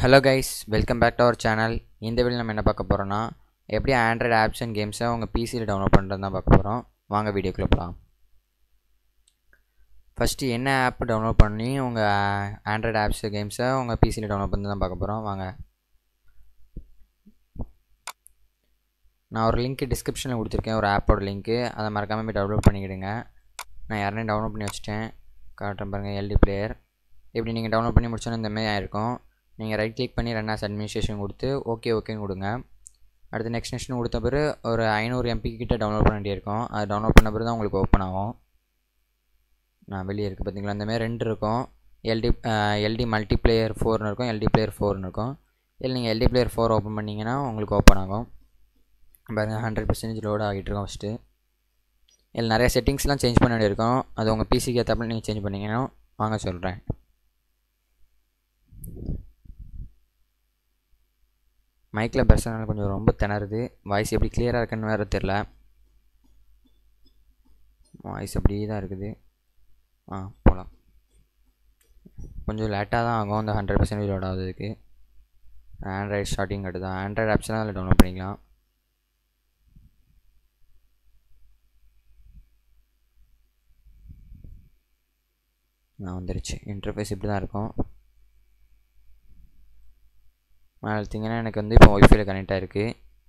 hello guys welcome back to our channel இந்த video நம்ம என்ன பார்க்க போகிறோன்னா எப்படி ஆண்ட்ராய்டு ஆப்ஸ் அண்ட் கேம்ஸை உங்கள் பிசியில் டவுன்லோட் பண்ணுறது தான் பார்க்க போகிறோம் வாங்க வீடியோக்குள்ளே போகலாம் ஃபஸ்ட்டு என்ன ஆப் டவுன்லோட் பண்ணி உங்கள் ஆண்ட்ராய்டு ஆப்ஸ் கேம்ஸை உங்கள் பிசியில் டவுன்லோட் பண்ணி தான் பார்க்க போகிறோம் வாங்க நான் ஒரு லிங்க் டிஸ்கிரிப்ஷனில் கொடுத்துருக்கேன் ஒரு ஆப்போட லிங்க்கு அதை மறக்காமல் போய் டவுன்லோட் பண்ணிக்கிடுங்க நான் யாருனே டவுன்லோட் பண்ணி வச்சுட்டேன் காட்டுறேன் பாருங்கள் எல்டி பிளேயர் இப்படி நீங்கள் டவுன்லோட் பண்ணி முடிச்சோன்னே இந்த மாதிரி ஆயிருக்கும் நீங்கள் ரைட் கிளிக் பண்ணி ரன் ஆஸ் அட்மினிஸ்ட்ரேஷன் கொடுத்து ஓகே ஓகேன்னு கொடுங்க அடுத்து நெக்ஸ்ட் நெக்ஸ்ட்னு கொடுத்த பிறகு ஒரு ஐநூறு எம்பி கிட்ட டவுன்லோட் பண்ண வேண்டியிருக்கும் அது டவுன்லோட் பண்ண பிறகு தான் உங்களுக்கு ஓப்பன் ஆகும் நான் வெளியே இருக்குது பார்த்தீங்களா இந்த மாதிரி ரெண்டு இருக்கும் எல்டி எல்டி மல்டி பிளேயர் ஃபோர்னு இருக்கும் எல்டி பிளேயர் ஃபோர்னு இருக்கும் இல்லை நீங்கள் எல்டி பிளேயர் ஃபோர் ஓப்பன் பண்ணிங்கன்னா உங்களுக்கு ஓப்பன் ஆகும் பாருங்கள் ஹண்ட்ரட் பர்சன்டேஜ் லோட் ஆகிட்டு இருக்கும் ஃபஸ்ட்டு இதில் நிறைய செட்டிங்ஸ்லாம் சேஞ்ச் பண்ண வேண்டியிருக்கும் அது உங்கள் பிசிக்கு ஏற்றாப்புல நீங்கள் சேஞ்ச் பண்ணிங்கன்னா வாங்க சொல்கிறேன் மைக்கில் பேசுறதுனால கொஞ்சம் ரொம்ப திணறுது வாய்ஸ் எப்படி கிளியராக இருக்குன்னு வேறு தெரில வாய்ஸ் அப்படியே தான் இருக்குது ஆ போகலாம் கொஞ்சம் லேட்டாக தான் ஆகும் அந்த ஹண்ட்ரட் பர்சன்டேஜ் லோட் ஆகுதுக்கு ஆண்ட்ராய்டு ஸ்டார்டிங் கட்டு தான் ஆண்ட்ராய்டு ஆப்ஸ்லாம் அதில் டவுன்லோட் பண்ணிக்கலாம் நான் வந்துருச்சு இன்டர்ஃபேஸ் இப்படி தான் இருக்கும் மேலே எடுத்திங்கன்னா எனக்கு வந்து இப்போ ஒய்ஃபைல கனெக்ட் ஆகிருக்கு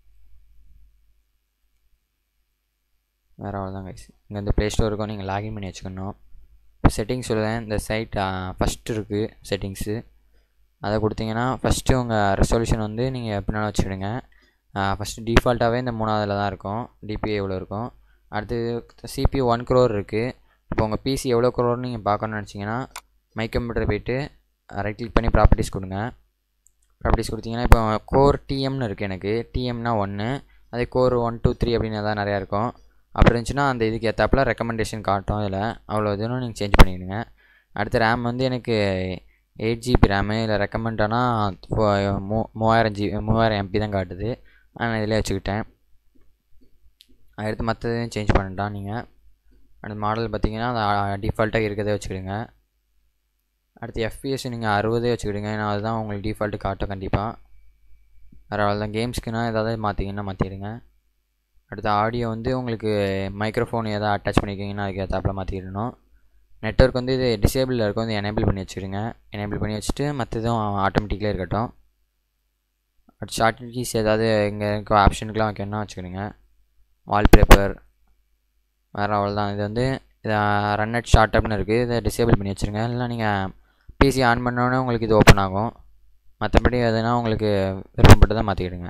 வேறு அவ்வளோதான் கைஸ் இங்கே இந்த ப்ளே ஸ்டோர் இருக்கும் நீங்கள் லாகின் பண்ணி வச்சுக்கணும் இப்போ செட்டிங்ஸ் சொல்லுவேன் இந்த சைட் ஃபஸ்ட்டு இருக்குது செட்டிங்ஸு அதை கொடுத்தீங்கன்னா ஃபஸ்ட்டு உங்கள் ரெசல்யூஷன் வந்து நீங்கள் எப்படினாலும் வச்சுக்கிடுங்க ஃபஸ்ட்டு டிஃபால்ட்டாகவே இந்த மூணாவதில் தான் இருக்கும் டிபிஐ எவ்வளோ இருக்கும் அடுத்து சிபி ஒன் க்ரோர் இருக்குது இப்போ உங்கள் பிசி எவ்வளோ க்ரோர்னு நீங்கள் பார்க்கணுன்னு நினச்சிங்கன்னா மை கம்ப்யூட்டர் போய்ட்டு ரைட் கிளிக் பண்ணி ப்ராப்பர்ட்டிஸ் கொடுங்க ப்ராப்பர்ட்டிஸ் கொடுத்தீங்கன்னா இப்போ கோர் டிஎம்னு இருக்குது எனக்கு டிஎம்னா ஒன்று அதே கோர் ஒன் டூ த்ரீ அப்படின்னு தான் நிறையா இருக்கும் அப்படி இருந்துச்சுன்னா அந்த இதுக்கு ஏற்றாப்புல ரெக்கமெண்டேஷன் காட்டும் இதில் அவ்வளோ இதுன்னு நீங்கள் சேஞ்ச் பண்ணிவிடுங்க அடுத்து ரேம் வந்து எனக்கு எயிட் ஜிபி ரேமு இல்லை ரெக்கமெண்ட் ஆனால் மூ மூவாயிரம் ஜி மூவாயிரம் எம்பி தான் காட்டுது நான் இதிலே வச்சுக்கிட்டேன் அடுத்து மற்றதையும் சேஞ்ச் பண்ணிட்டான் நீங்கள் அடுத்த மாடல் பார்த்தீங்கன்னா அது டிஃபால்ட்டாக இருக்கிறதே வச்சுக்கிடுங்க அடுத்து எஃப்பிஎஸ் நீங்கள் அறுபதே வச்சுக்கிடுங்க ஏன்னா அதுதான் உங்களுக்கு டிஃபால்ட்டு காட்டும் கண்டிப்பாக வேறு அவ்வளோதான் கேம்ஸ்க்குனா ஏதாவது மாற்றிங்கன்னா மாற்றிடுங்க அடுத்து ஆடியோ வந்து உங்களுக்கு மைக்ரோஃபோன் எதாவது அட்டாச் பண்ணிக்கிங்கன்னா அதுக்கு ஏற்றாப்பில் மாற்றிடணும் நெட்ஒர்க் வந்து இது டிசேபிளில் இருக்கும் இது எனேபிள் பண்ணி வச்சுருங்க எனேபிள் பண்ணி வச்சுட்டு மற்றதும் ஆட்டோமேட்டிக்கலே இருக்கட்டும் அடுத்து ஷார்ட் கீஸ் ஏதாவது இங்கே இருக்க ஆப்ஷனுக்குலாம் வைக்கணும்னா வச்சுக்கிடுங்க வால்பேப்பர் வேறு அவ்வளோதான் இது வந்து இதை ரன் அட் ஷார்ட் அப்னு இருக்குது இதை டிசேபிள் பண்ணி வச்சுருங்க இல்லை நீங்கள் பிசி ஆன் பண்ணோன்னே உங்களுக்கு இது ஓப்பன் ஆகும் மற்றபடி எதுனா உங்களுக்கு விருப்பப்பட்டு தான் மாற்றிக்கிடுங்க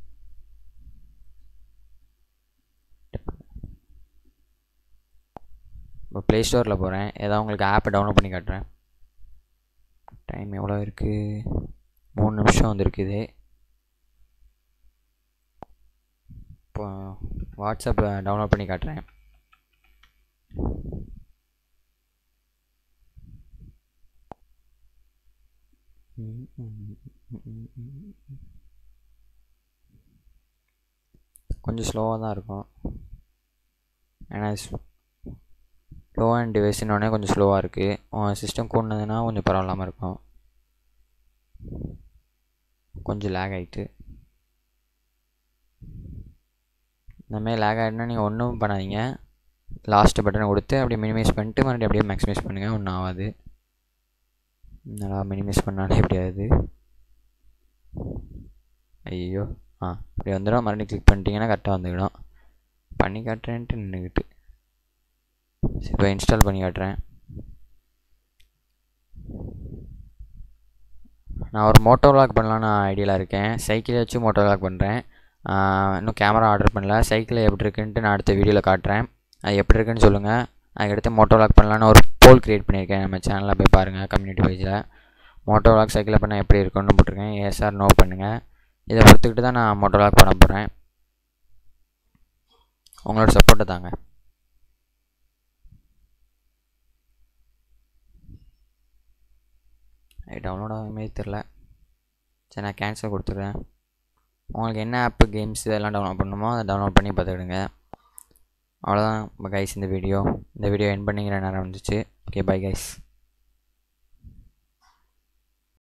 இப்போ ப்ளே ஸ்டோரில் போகிறேன் ஏதாவது உங்களுக்கு ஆப்பை டவுன்லோட் பண்ணி காட்டுறேன் டைம் எவ்வளோ இருக்குது மூணு நிமிஷம் வந்துருக்குது இப்போ வாட்ஸ்அப் டவுன்லோட் பண்ணி காட்டுறேன் கொஞ்சம் ஸ்லோவாக தான் இருக்கும் ஏன்னா லோ அண்ட் டிவைஸ்னோடனே கொஞ்சம் ஸ்லோவாக இருக்குது உங்கள் சிஸ்டம் கூடனதுன்னா கொஞ்சம் பரவாயில்லாமல் இருக்கும் கொஞ்சம் லேக் ஆகிட்டு இந்தமாதிரி லேக் ஆகிட்டுனா நீங்கள் ஒன்றும் பண்ணாதீங்க லாஸ்ட்டு பட்டனை கொடுத்து அப்படியே மினிமைஸ் பண்ணிட்டு மறுபடியும் அப்படியே மேக்ஸிமைஸ் பண்ணுங்கள் ஒன்றும் ஆகாது நல்லா மினிமைஸ் பண்ணாலே எப்படி ஆகுது ஐயோ ஆ இப்படி வந்துடும் மறுபடியும் கிளிக் பண்ணிட்டீங்கன்னா கரெக்டாக வந்துக்கிடும் பண்ணி காட்டுறேன்ட்டு நின்றுக்கிட்டு சரி இப்போ இன்ஸ்டால் பண்ணி காட்டுறேன் நான் ஒரு மோட்டோ விளாக் பண்ணலான்னு ஐடியாவில் இருக்கேன் சைக்கிளை வச்சு மோட்டோ விளாக் பண்ணுறேன் இன்னும் கேமரா ஆர்டர் பண்ணல சைக்கிள் எப்படி இருக்குன்ட்டு நான் அடுத்த வீடியோவில் காட்டுறேன் அது எப்படி இருக்குன்னு சொல்லுங்கள் அதுக்கடுத்து மோட்டோ விளாக் பண்ணலான்னு ஒரு போல் க்ரியேட் பண்ணியிருக்கேன் நம்ம சேனலில் போய் பாருங்கள் கம்யூனிட்டி பேஜில் மோட்டோ விளாக் சைக்கிளில் பண்ணால் எப்படி இருக்குன்னு போட்டிருக்கேன் ஏஎஸ்ஆர் நோ பண்ணுங்கள் இதை பொறுத்துக்கிட்டு தான் நான் மோட்டோ விளாக் பண்ண போகிறேன் உங்களோட சப்போர்ட்டை தாங்க டவுன்லோட் ஆகிற மாதிரி தெரில சரி நான் கேன்சல் கொடுத்துட்றேன் உங்களுக்கு என்ன ஆப்பு கேம்ஸ் இதெல்லாம் டவுன்லோட் பண்ணணுமோ அதை டவுன்லோட் பண்ணி பார்த்துக்கிடுங்க அவ்வளோதான் கைஸ் இந்த வீடியோ இந்த வீடியோ என் பண்ணிக்கிற நேரம் வந்துச்சு ஓகே பை கைஸ்